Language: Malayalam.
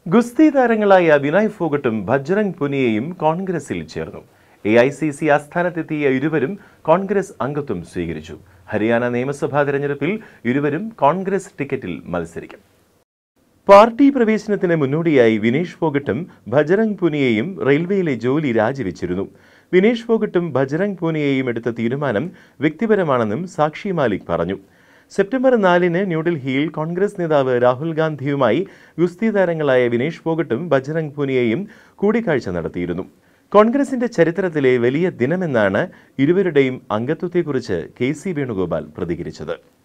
ഗുസ്തി താരങ്ങളായ വിനയ് ഫോഗട്ടും ഭജ്രംഗ് പുനിയയും കോൺഗ്രസിൽ ചേർന്നു എ ഐ സി സി ആസ്ഥാനത്തെത്തിയ ഇരുവരും കോൺഗ്രസ് അംഗത്വം സ്വീകരിച്ചു ഹരിയാന നിയമസഭാ തെരഞ്ഞെടുപ്പിൽ ഇരുവരും കോൺഗ്രസ് ടിക്കറ്റിൽ മത്സരിക്കും പാർട്ടി പ്രവേശനത്തിന് മുന്നോടിയായി വിനേഷ് ഫോഗട്ടും ഭജറംഗ് പൂനിയയും റെയിൽവേയിലെ ജോലി രാജിവെച്ചിരുന്നു വിനേഷ് ഫോഗട്ടും ഭജറംഗ് പൂനിയയും എടുത്ത തീരുമാനം വ്യക്തിപരമാണെന്നും സാക്ഷി മാലിക് പറഞ്ഞു സെപ്റ്റംബർ നാലിന് ന്യൂഡൽഹിയിൽ കോൺഗ്രസ് നേതാവ് രാഹുൽ ഗാന്ധിയുമായി ഗുസ്തി താരങ്ങളായ വിനേഷ് ഫോഗട്ടും ബജറംഗ് പൂനിയയും കൂടിക്കാഴ്ച നടത്തിയിരുന്നു കോൺഗ്രസിന്റെ ചരിത്രത്തിലെ വലിയ ദിനമെന്നാണ് ഇരുവരുടെയും അംഗത്വത്തെക്കുറിച്ച് കെ സി വേണുഗോപാൽ പ്രതികരിച്ചത്